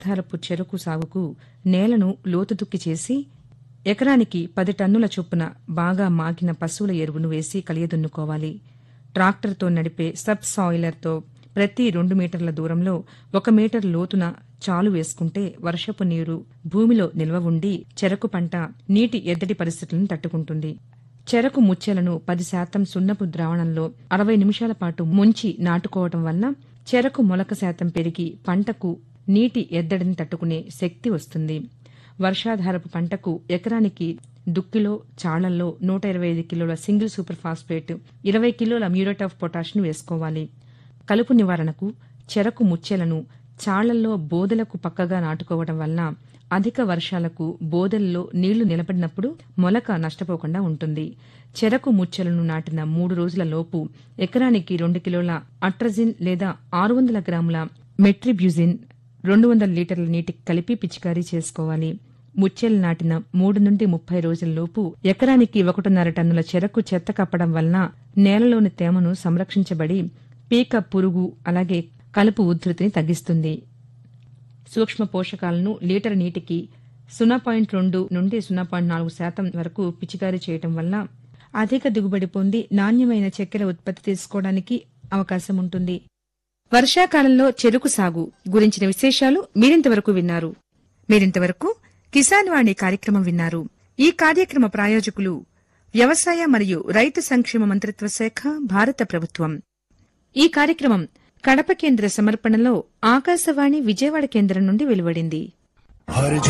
వర్షాధారపు చెరకు సాగుకు నేలను లోతుదుక్కి చేసి ఎకరానికి పది టన్నుల చొప్పున బాగా మాగిన పశువుల ఎరువును వేసి కలియదున్నుకోవాలి ట్రాక్టర్తో నడిపే సబ్ సాయిలర్తో ప్రతి రెండు మీటర్ల దూరంలో ఒక మీటర్ లోతున చాలు వేసుకుంటే వర్షపు నీరు భూమిలో నిల్వ ఉండి చెరకు పంట నీటి ఎద్దడి పరిస్థితులను తట్టుకుంటుంది చెరకు ముచ్చెలను పది శాతం సున్నపు ద్రావణంలో అరవై నిమిషాల పాటు ముంచి నాటుకోవటం వలన చెరకు మొలక శాతం పెరిగి పంటకు నీటి ఎద్దడిని తట్టుకునే శక్తి వస్తుంది వర్షాధారపు పంటకు ఎకరానికి దుక్కిలో చాళ్లల్లో నూట ఇరవై ఐదు కిలోల సింగిల్ సూపర్ ఫాస్ఫేట్ ఇరవై కిలోల మ్యూరేట్ ఆఫ్ పొటాష్ను వేసుకోవాలి కలుపు నివారణకు చెరకు ముచ్చెలను చాళ్లల్లో బోదెలకు పక్కగా నాటుకోవడం వలన అధిక వర్షాలకు బోదెల్లో నీళ్లు నిలబడినప్పుడు మొలక నష్టపోకుండా ఉంటుంది చెరకు ముచ్చెలను నాటిన మూడు రోజుల లోపు ఎకరానికి రెండు కిలోల అట్రజిన్ లేదా ఆరు వందల గ్రాముల మెట్రిబ్యూజిన్ రెండు వందల లీటర్ల నీటికి కలిపి పిచికారీ చేసుకోవాలి ముచ్చెలు నాటిన మూడు నుండి ముప్పై రోజుల్లోపు ఎకరానికి ఒకటిన్నర టన్నుల చెరకు చెత్త కప్పడం వలన నేలలోని తేమను సంరక్షించబడి పీక పురుగు అలాగే కలుపు ఉధృతిని తగ్గిస్తుంది సూక్ష్మ పోషకాలను లీటర్ నీటికి సున్నా పాయింట్ రెండు నుండి సున్నా పాయింట్ నాలుగు శాతం వరకు పిచికారీ చేయటం వల్ల అధిక దిగుబడి పొంది నాణ్యమైన చక్కెర ఉత్పత్తి తీసుకోవడానికి అవకాశం ఉంటుంది వర్షాకాలంలో చెరుకు సాగు గురించిన విశేషాలు మీరింతవరకు విన్నారు మీరింతవరకు కిసాన్ వాణి కార్యక్రమం విన్నారు ఈ కార్యక్రమ ప్రాయోజకులు వ్యవసాయ మరియు రైతు సంక్షేమ మంత్రిత్వ శాఖ భారత ప్రభుత్వం ఈ కార్యక్రమం కడప కేంద్ర సమర్పణలో ఆకాశవాణి విజయవాడ కేంద్రం నుండి వెలువడింది हर